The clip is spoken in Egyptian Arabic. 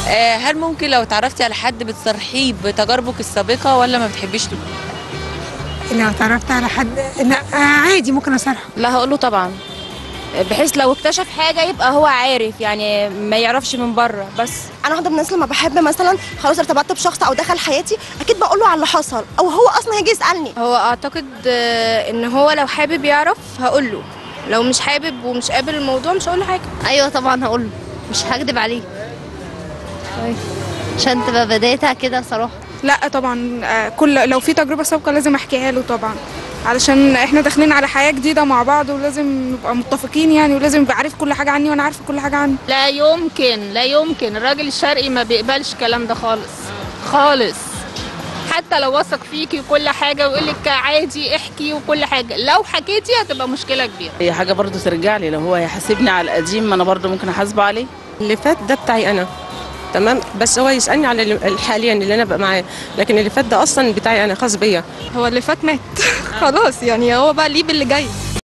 آه، هل ممكن لو اتعرفتي على حد بتصرحيه بتجاربك السابقه ولا ما بتحبيش تقولي لو اتعرفت على حد لا آه، عادي ممكن اصرحه لا هقول له طبعا بحيث لو اكتشف حاجه يبقى هو عارف يعني ما يعرفش من بره بس انا واحده من الناس لما بحب مثلا خلاص ارتبطت بشخص او دخل حياتي اكيد بقول له على اللي حصل او هو اصلا هيجي يسالني هو اعتقد آه، ان هو لو حابب يعرف هقول له لو مش حابب ومش قابل الموضوع مش هقول له حاجه ايوه طبعا هقول له مش هكدب عليه طيب. عشان تبقى بدايتها كده صراحه لا طبعا آه، كل لو في تجربه سابقه لازم احكيها له طبعا علشان احنا داخلين على حياه جديده مع بعض ولازم نبقى متفقين يعني ولازم يبقى عارف كل حاجه عني وانا عارفه كل حاجه عنه لا يمكن لا يمكن الراجل الشرقي ما بيقبلش الكلام ده خالص خالص حتى لو وثق فيكي وكل حاجه ويقول لك عادي احكي وكل حاجه لو حكيتي هتبقى مشكله كبيره هي حاجة برضو ترجع لي لو هو هيحاسبني على القديم ما أنا برضو ممكن أحاسبه عليه اللي فات ده بتاعي انا تمام بس هو يسالني على اللي- حاليا اللي انا بقى معاه لكن اللي فات ده اصلا بتاعي انا خاص بيا هو اللي فات مات خلاص يعني هو بقى ليه باللي جاي